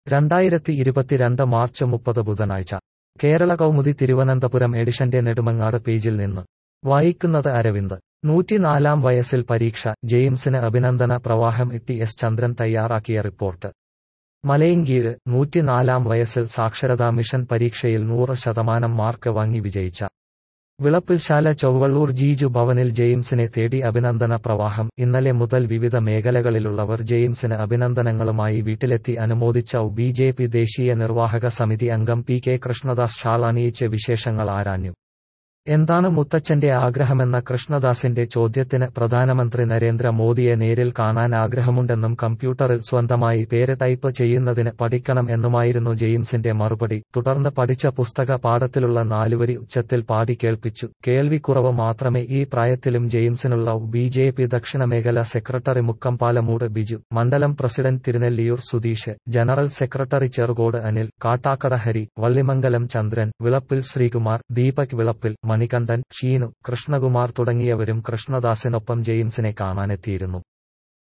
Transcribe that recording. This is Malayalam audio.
രണ്ടായിരത്തി ഇരുപത്തിരണ്ട് മാർച്ച് മുപ്പത് ബുധനാഴ്ച കേരള കൗമുദി തിരുവനന്തപുരം എഡിഷന്റെ നെടുമങ്ങാട് പേജിൽ നിന്ന് വായിക്കുന്നത് അരവിന്ദ് നൂറ്റിനാലാം വയസ്സിൽ പരീക്ഷ ജെയിംസിന് അഭിനന്ദന പ്രവാഹം ഇട്ടി എസ് ചന്ദ്രൻ തയ്യാറാക്കിയ റിപ്പോർട്ട് മലയങ്കീഴ് നൂറ്റിനാലാം വയസ്സിൽ സാക്ഷരതാ മിഷൻ പരീക്ഷയിൽ നൂറ് ശതമാനം മാർക്ക് വാങ്ങി വിജയിച്ച വിളപ്പിൽശാല ചൊവ്വള്ളൂർ ജീജു ഭവനിൽ ജെയിംസിനെ തേടി അഭിനന്ദന പ്രവാഹം ഇന്നലെ മുതൽ വിവിധ മേഖലകളിലുള്ളവർ ജെയിംസിന് അഭിനന്ദനങ്ങളുമായി വീട്ടിലെത്തി അനുമോദിച്ച ബി ജെ പി ദേശീയ നിർവാഹക സമിതി അംഗം പി കെ കൃഷ്ണദാസ് ഷാൾ അണിയിച്ച് വിശേഷങ്ങൾ ആരാഞ്ഞു എന്താണ് മുത്തച്ഛന്റെ ആഗ്രഹമെന്ന കൃഷ്ണദാസിന്റെ ചോദ്യത്തിന് പ്രധാനമന്ത്രി നരേന്ദ്ര മോദിയെ നേരിൽ കാണാൻ ആഗ്രഹമുണ്ടെന്നും കമ്പ്യൂട്ടറിൽ സ്വന്തമായി പേര് ടൈപ്പ് ചെയ്യുന്നതിന് പഠിക്കണം എന്നുമായിരുന്നു ജെയിംസിന്റെ മറുപടി തുടർന്ന് പഠിച്ച പുസ്തക പാഠത്തിലുള്ള നാലുവരി ഉച്ചത്തിൽ പാടി കേൾപ്പിച്ചു കേൾവിക്കുറവ് മാത്രമേ ഈ പ്രായത്തിലും ജെയിംസിനുള്ള ബി ജെ പി ദക്ഷിണമേഖല സെക്രട്ടറി മുക്കംപാലമൂട് ബിജു മണ്ഡലം president Thirunelliyoor Sudheesh general secretary Cherukode Anil Kattakada Hari Vallimangalam Chandran Vilappil Sreekumar Deepak Vilappil Manikandan Sheenu Krishnakumar തുടങ്ങിയവരും കൃഷ്ണദാസിനൊപ്പം ജെയിംസിനെ കാണാനെത്തിയിരുന്നു